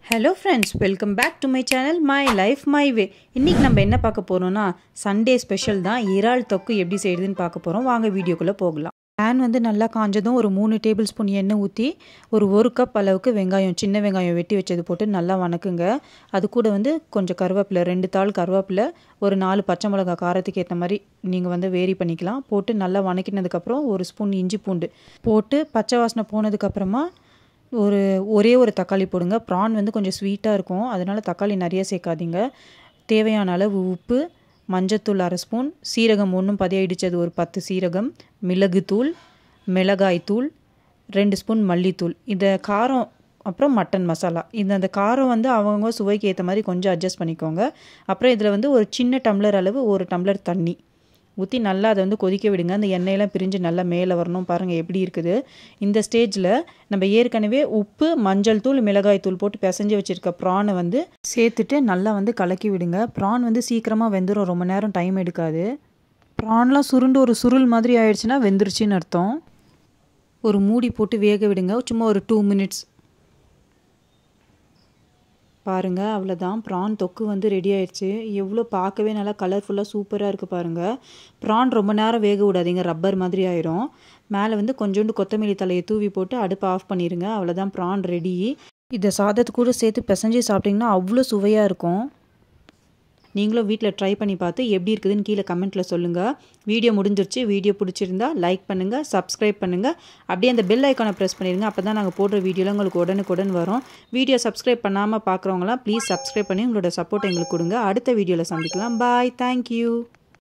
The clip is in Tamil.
hello friends welcome back to my channel my life my way இன்றைக்கி நம்ம என்ன பார்க்க போகிறோம்னா சண்டே ஸ்பெஷல் தான் இறால் தொக்கு எப்படி செய்யுதுன்னு பார்க்க போகிறோம் வாங்க வீடியோக்குள்ளே போகலாம் பேன் வந்து நல்லா காஞ்சதும் ஒரு மூணு டேபிள் ஸ்பூன் எண்ணெய் ஊற்றி ஒரு ஒரு கப் அளவுக்கு வெங்காயம் சின்ன வெங்காயம் வெட்டி வச்சது போட்டு நல்லா வணக்குங்க அது கூட வந்து கொஞ்சம் கருவேப்பிலை ரெண்டு தாள் கருவேப்பிலை ஒரு நாலு பச்சை மிளகா காரத்துக்கு ஏற்ற மாதிரி நீங்கள் வந்து வேரி பண்ணிக்கலாம் போட்டு நல்லா வணக்கினதுக்கப்புறம் ஒரு ஸ்பூன் இஞ்சி பூண்டு போட்டு பச்சை வாசனை போனதுக்கப்புறமா ஒரு ஒரே ஒரு தக்காளி போடுங்க ப்ரான் வந்து கொஞ்சம் ஸ்வீட்டாக இருக்கும் அதனால் தக்காளி நிறைய சேர்க்காதீங்க தேவையான அளவு உப்பு மஞ்சத்தூள் அரை ஸ்பூன் சீரகம் ஒன்றும் பதிய இடித்தது ஒரு பத்து சீரகம் மிளகுத்தூள் மிளகாய்த்தூள் ரெண்டு ஸ்பூன் மல்லித்தூள் இந்த காரம் அப்புறம் மட்டன் மசாலா இந்த அந்த காரம் வந்து அவங்க சுவைக்கு ஏற்ற மாதிரி கொஞ்சம் அட்ஜஸ்ட் பண்ணிக்கோங்க அப்புறம் இதில் வந்து ஒரு சின்ன டம்ளர் அளவு ஒரு டம்ளர் தண்ணி ஊற்றி நல்லா அதை வந்து கொதிக்க விடுங்க அந்த எண்ணெயெல்லாம் பிரிஞ்சு நல்லா மேலே வரணும் பாருங்கள் எப்படி இருக்குது இந்த ஸ்டேஜில் நம்ம ஏற்கனவே உப்பு மஞ்சள் தூள் மிளகாய் தூள் போட்டு பிசைஞ்சு வச்சுருக்க ப்ரானை வந்து சேர்த்துட்டு நல்லா வந்து கலக்கி விடுங்க ப்ரான் வந்து சீக்கிரமாக வெந்துடும் ரொம்ப நேரம் டைம் எடுக்காது ப்ரான்லாம் சுருண்டு ஒரு சுருள் மாதிரி ஆயிடுச்சுன்னா வெந்துருச்சுன்னு அர்த்தம் ஒரு மூடி போட்டு வேக விடுங்க சும்மா ஒரு டூ மினிட்ஸ் பாருங்கள் அவ்வளோதான் ப்ரான் தொக்கு வந்து ரெடி ஆயிடுச்சு எவ்வளோ பார்க்கவே நல்லா கலர்ஃபுல்லாக சூப்பராக இருக்குது பாருங்கள் ப்ரான் ரொம்ப நேரம் வேக விடாதீங்க ரப்பர் மாதிரி ஆயிரும் மேலே வந்து கொஞ்சோண்டு கொத்தமல்லி தலையை தூவி போட்டு அடுப்பை ஆஃப் பண்ணிடுங்க அவ்வளோதான் ப்ரான் ரெடி இதை சாதத்து கூட சேர்த்து பிசைஞ்சு சாப்பிட்டிங்கன்னா அவ்வளோ சுவையாக இருக்கும் நீங்களும் வீட்டில் ட்ரை பண்ணி பார்த்து எப்படி இருக்குதுன்னு கீழே கமெண்ட்டில் சொல்லுங்கள் வீடியோ முடிஞ்சிருச்சு வீடியோ பிடிச்சிருந்தா லைக் பண்ணுங்கள் சப்ஸ்கிரைப் பண்ணுங்கள் அப்படியே அந்த பெல் ஐக்கானை ப்ரெஸ் பண்ணிடுங்க அப்போ தான் நாங்கள் போடுற வீடியோலாம் உங்களுக்கு உடனுக்குடன் வரும் வீடியோ சப்ஸ்கிரைப் பண்ணாமல் பார்க்குறவங்களாம் ப்ளீஸ் சப்ஸ்கிரைப் பண்ணி உங்களோட சப்போர்ட் எங்களுக்கு கொடுங்க அடுத்த வீடியோவில் சந்திக்கலாம் பாய் தேங்க்யூ